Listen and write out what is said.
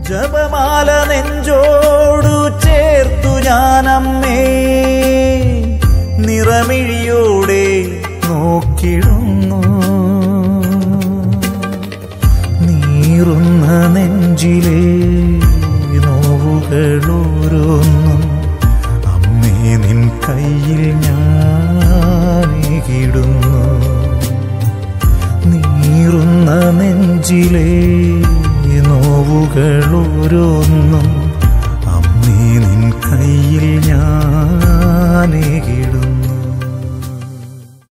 ജപമാല നെഞ്ചോടു ചേർത്തു ഞാനമ്മേ നിറമിഴിയോടെ നോക്കിടുന്നു നീറുന്ന നെഞ്ചിലെ നോവുകളോരോന്നും അമ്മേ നിൻ കയ്യിൽ ഞാനേകിടുന്നു നീറുന്ന നെഞ്ചിലെ നോവുകളോരോന്നും അമ്മേ നിൻ കയ്യിൽ ഞാനേകിടുന്നു